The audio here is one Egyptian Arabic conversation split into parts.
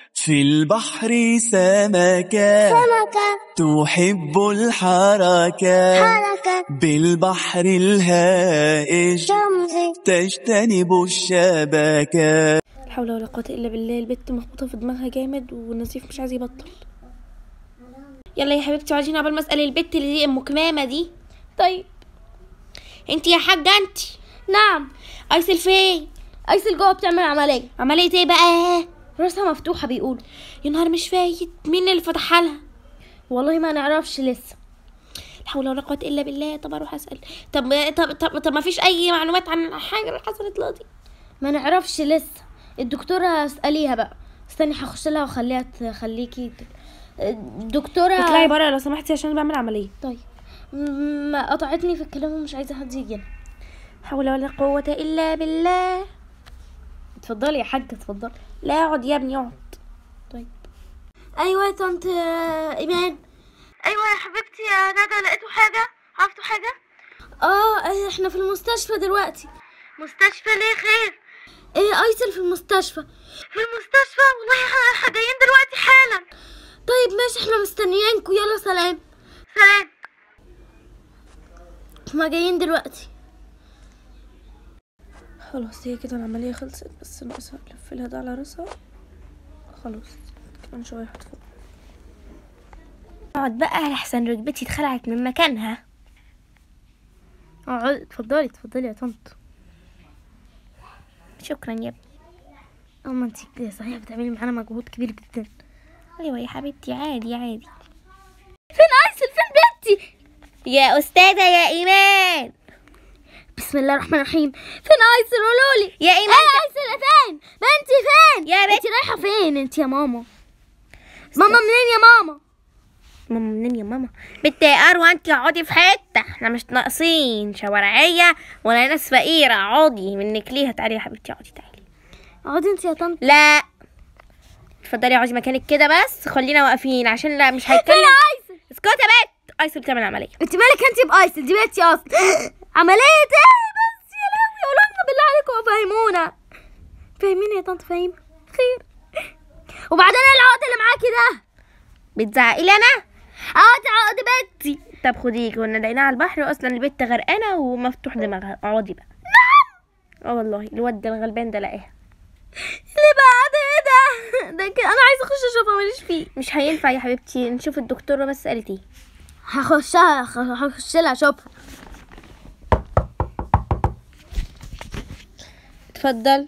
في البحر سمكة سمكة تحب الحركة حركة بالبحر الهائج رمزي تجتنب الشبكة لا حول ولا قوة الا بالله البت مخبوطة في دماغها جامد ونزيف مش عايز يبطل يلا يا حبيبتي عايزين قبل ما اسال البت اللي دي ام كمامة دي طيب انت يا حاجة انت نعم ايسل فين ايسل جوه بتعمل عملية عملية ايه بقى راسها مفتوحة بيقولوا يا نهار مش فايت مين اللي فتحها لها والله ما نعرفش لسه لا حول ولا قوة الا بالله طب اروح اسال طب طب طب, طب ما فيش اي معلومات عن الحاجة اللي حصلت لها دي ما نعرفش لسه الدكتورة اسأليها بقى استني هخش لها واخليها تخليكي الدكتورة اطلعي بره لو سمحتي عشان بعمل عمليه طيب م- ما قطعتني في الكلام ومش عايزة حد يجي لا حول ولا قوة إلا بالله اتفضلي يا حاجة اتفضلي لا اقعد يا ابني اقعد طيب أيوة يا طنط إيمان أيوة يا حبيبتي يا ندى لقيتوا حاجة عرفتوا حاجة اه احنا في المستشفى دلوقتي مستشفى ليه خير ايه ايسل في المستشفى في المستشفى والله ح- ح- جايين دلوقتي حالا طيب ماشي احنا مستنيينكوا يلا سلام سلام هما جايين دلوقتي خلاص هي كده العمليه خلصت بس ناقصها نلفلها ده على راسها خلاص كمان شويه هتفوق اقعد بقى لحسن ركبتي اتخلعت من مكانها اقعد اتفضلي اتفضلي يا طنط شكرا يا ابني اما انت كده صحيح بتعملي معانا مجهود كبير جدا ايوه يا حبيبتي عادي عادي فين ايسل فين بنتي يا استاذه يا ايمان بسم الله الرحمن الرحيم فين ايسل قولوا لي يا ايمان ايه ايسل فين بنتي فين يا بنتي انت رايحه فين انت يا ماما ماما منين يا ماما ماما منين يا ماما بنت يا اروى انت اقعدي في حته احنا مش ناقصين شوارعيه ولا ناس فقيره اقعدي منك ليها تعالي يا حبيبتي اقعدي تعالي اقعدي انت يا طنط لا اتفضلي اقعدي مكانك كده بس خلينا واقفين عشان لا مش هيتكلم ايسل اسكتي يا بنت ايسل بتعمل عمليه انت مالك انت بايسل دي بنتي اصلا عملية ايه بس يا لهوي قولوا لنا بالله عليكم وفهمونا فاهمين يا طنط فاهمة خير وبعدين ايه العقد اللي معاكي ده بتزعقي لي انا عقد عقد بنتي طب خديه كنا لقيناها على البحر واصلا البت غرقانه ومفتوح دماغها اقعدي بقى نعم اه والله الواد ده الغلبان ده لقاها اللي بعد ايه ده ده كده انا عايزه اخش اشوفها ماليش فيه مش هينفع يا حبيبتي نشوف الدكتوره بس قالت ايه هخشها هخش لها اشوفها اتفضل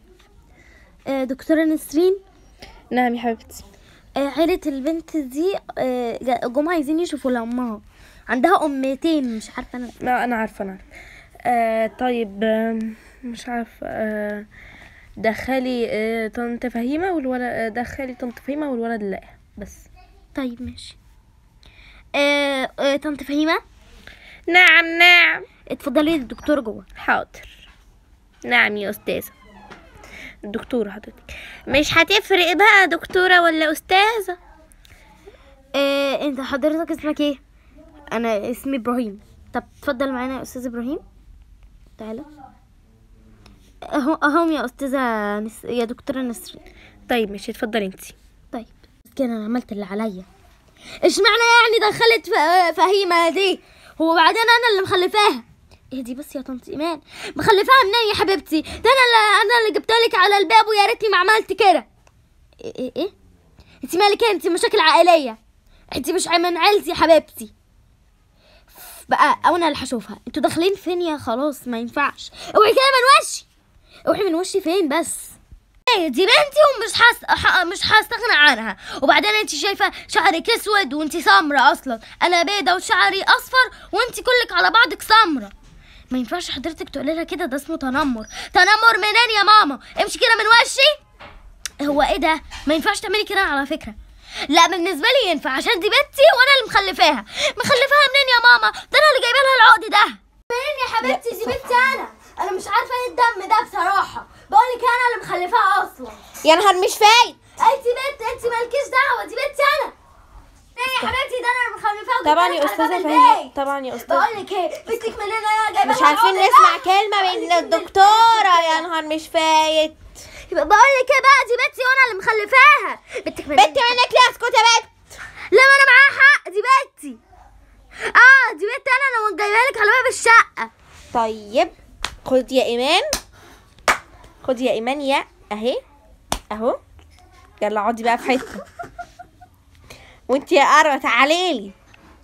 آه، دكتورة نسرين نعم يا حبيبتي آه، عيلة البنت دي آه، جا- جم عايزين يشوفوا لأمها عندها أمتين مش عارفة أنا لا انا عارفه انا عارفه آه طيب آم، مش عارفه آه دخلي آه طنط فهيمه والولد آه دخلي طنط فهيمه والولد لا بس طيب ماشي آه، آه، طنط فهيمة نعم نعم اتفضلي الدكتور جوه حاضر نعم يا أستاذة الدكتورة حضرتك مش هتفرق بقى دكتورة ولا أستاذة آه، انت حضرتك اسمك ايه انا اسمي ابراهيم طب اتفضل معانا يا استاذ ابراهيم تعالى اهو اهم يا استاذه نس... يا دكتوره نسرين طيب مش اتفضلي انتي طيب بس كده انا عملت اللي عليا اشمعنى يعني دخلت ف- فهيمه دي هو بعدين انا اللي مخلفاها ايه دي بس يا طنط ايمان مخلفاها منين يا حبيبتي ده انا اللي انا اللي جبت لك على الباب ويا ريتني ما عملت كده ايه ايه, إيه؟ انت مالك انت مشاكل عائليه انت مش من عيلتي يا حبيبتي بقى او انا اللي هشوفها انتوا داخلين فين يا خلاص ما ينفعش اوعي كده من وشي اوعي من وشي فين بس ايه دي بنتي ومش حس... ح... مش هستغنى عنها وبعدين انت شايفه شعرك اسود وانت سمرة اصلا انا بيضة وشعري اصفر وانت كلك على بعضك سمرة ما ينفعش حضرتك تقولي لها كده ده اسمه تنمر تنمر منين يا ماما امشي كده من وشي هو ايه ده ما ينفعش تعملي كده على فكره لا بالنسبه لي ينفع عشان دي بنتي وانا اللي مخلفاها مخلفاها منين يا ماما ده انا اللي جايبه لها العقد ده منين يا حبيبتي دي بنتي انا انا مش عارفه ايه الدم ده بصراحه بقول لك انا اللي مخلفاها اصلا يا نهار مش فايت انت بنت انت مالكيش دعوه دي بنتي انا ايه يا حبيبتي ده انا اللي مخلفاها وجبتها طبعا لك يا على باب استاذه البيت. فهيم طبعا يا استاذه بقول لك ايه بنتك منين انا جايبه مش لها عارفين العقد نسمع ده. كلمة من الدكتورة يا نهار مش فايت يبقى بقول لك ايه بقى دي بنتي وانا اللي مخلفاها بنتك من بنت منك ليه اسكت يا بنت لا ما انا معاها حق دي بنتي اه دي بنتي انا انا جايبها لك على باب الشقه طيب خد يا ايمان خد يا ايمان يا اهي اهو يلا اقعدي بقى في حته وانت يا اروى تعالي لي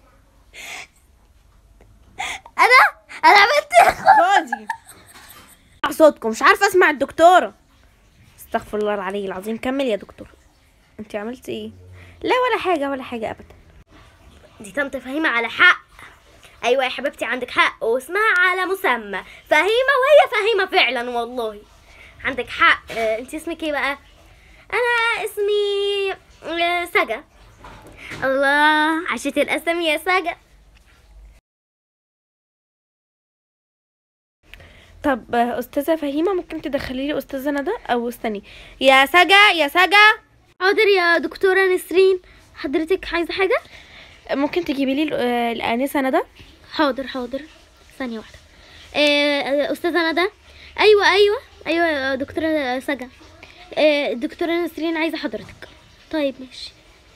انا انا عملت خدي صوتكم مش عارفه اسمع الدكتوره استغفر الله العلي العظيم كمل يا دكتور انت عملتي ايه لا ولا حاجه ولا حاجه ابدا دي طنط فهيمة على حق ايوه يا حبيبتي عندك حق واسمها على مسمى فهيمة وهي فهيمة فعلا والله عندك حق آه، انت اسمك ايه بقى انا اسمي آه، سجا الله عشت الاسامي يا سجا طب آه، استاذه فهيمه ممكن تدخلي لي استاذه ندى او استني يا سجا يا سجا حاضر يا دكتورة نسرين حضرتك عايزة حاجة ممكن تجيبي لي ال- آه، الانسه ندى حاضر حاضر ثانية واحدة آه، آه، أستاذة ندى أيوة أيوة أيوة يا دكتورة سجا آه، الدكتورة نسرين عايزة حضرتك طيب ماشي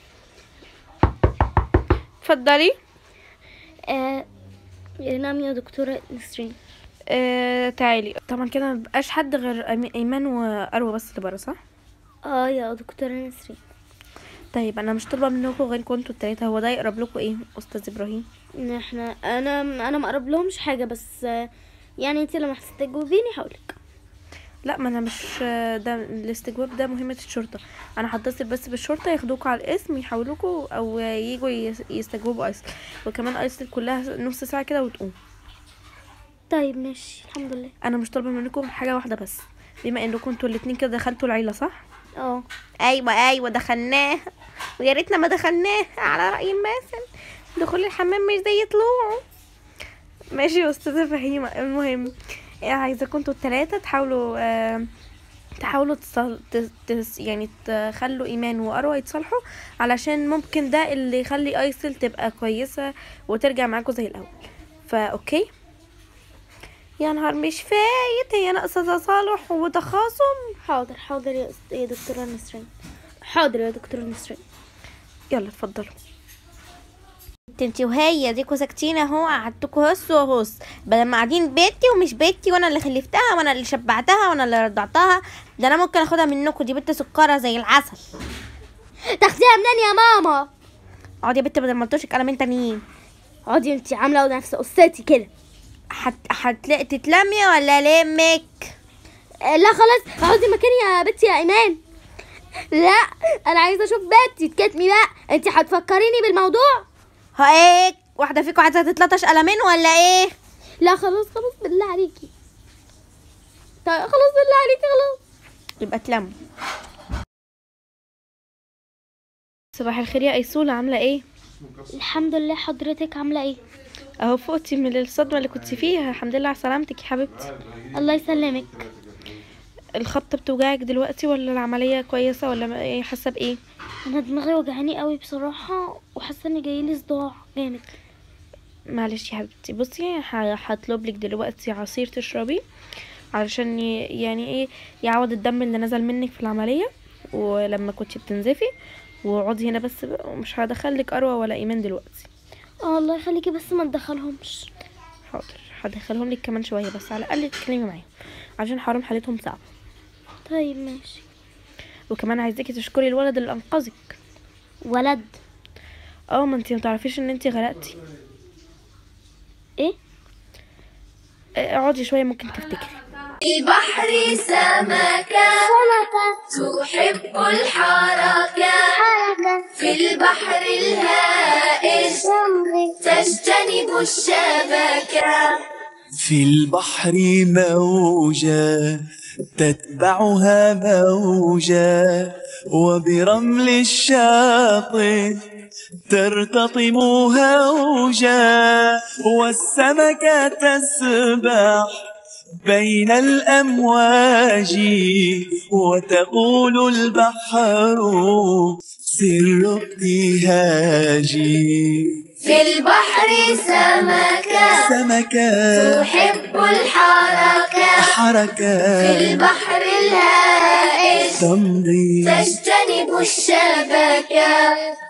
اتفضلي آه، نعم يا دكتورة نسرين آه تعالي طبعا كده ما بقاش حد غير أمي- ايمان واروى بس اللي بره صح اه يا دكتورة نسرين طيب انا مش طالبه منكم غير انتوا التلاته هو ده يقرب لكم ايه استاذ ابراهيم إن احنا انا انا ما اقرب لهمش حاجة بس آه، يعني انت لما هتستجوبيني هقولك لا ما انا مش ده الاستجواب ده مهمه الشرطه انا هتصل بس بالشرطه ياخدوكوا على الاسم يحولوكوا او يجوا يس- يستجوبوا ايسل وكمان ايسل كلها نص ساعه كده وتقوم طيب ماشي الحمد لله انا مش طالبه منكم حاجه واحده بس بما انكم انتوا الاتنين كده دخلتوا العيله صح اه ايوه ايوه دخلناه ويا ريتنا ما دخلناه على راي ماسن دخول الحمام مش زي طلوعه ماشي يا استاذه فهيمه المهم إيه، عايزاكم انتوا التلاته تحاولوا آه تحاولوا تصل... تس... تس... يعني تخلوا ايمان واروى يتصالحوا علشان ممكن ده اللي يخلي ايسل تبقى كويسه وترجع معاكم زي الاول فا اوكي يا نهار مش فايت هي ناقصه تصالح وتخاصم حاضر حاضر يا أست- يا دكتورة نسرين حاضر يا دكتورة نسرين يلا اتفضلوا انتي وهي ديكوا ساكتين اهو قعدتكوا هس وهس بدل ما قاعدين بيتي ومش بيتي وانا اللي خلفتها وانا اللي شبعتها وانا اللي رضعتها ده انا ممكن اخدها منكم دي بنت سكره زي العسل تاخديها منين يا ماما اقعدي يا بنت بدل ما تقولش كلامين تانيين اقعدي انت عاملة نفس قصتي كده هت... هتلاقي تتلمي ولا لمك آه، لا خلاص اقعدي مكاني يا بنتي يا ايمان لا انا عايزه اشوف بنتي تكتمي بقى انت هتفكريني بالموضوع ها ايه واحده فيكم عايزه تتلطش قلمين ولا ايه لا خلاص خلاص بالله عليكي طيب خلاص بالله عليكي خلاص يبقى تلموا صباح الخير يا ايسوله عامله ايه الحمد لله حضرتك عامله ايه اهو فوقتي من الصدمه اللي كنت فيها الحمد لله على سلامتك يا حبيبتي الله يسلمك الخبطه بتوجعك دلوقتي ولا العمليه كويسه ولا ما- ايه حاسه بايه انا دماغي وجعاني قوي بصراحه وحاسه ان جايلي صداع جامد معلش يا حبيبتي بصي ه- هطلب لك دلوقتي عصير تشربيه علشان ي- يعني ايه يعوض الدم اللي نزل منك في العمليه ولما كنت بتنزفي واقعدي هنا بس بقى ومش هدخلك اروى ولا ايمان دلوقتي اه الله يخليكي بس ما تدخلهمش حاضر هدخلهم لك كمان شويه بس على الاقل تتكلمي معاهم عشان حرام حالتهم صعبه طيب ماشي وكمان عايزاكي تشكري الولد اللي انقذك ولد اه ما انتي متعرفيش ان انتي غرقتي ايه اه، اقعدي شويه ممكن تفتكري البحر سمكة تحب الحركة في البحر الهائج تجتنب الشبكة في البحر موجة تتبعها موجة وبرمل الشاطئ ترتطم هوجا والسمكة تسبح بين الأمواج وتقول البحر سر ابتهاجي في البحر سمكة سمكة تحب الحركة في حركة البحر الهائج تمضي تجتنب الشبكة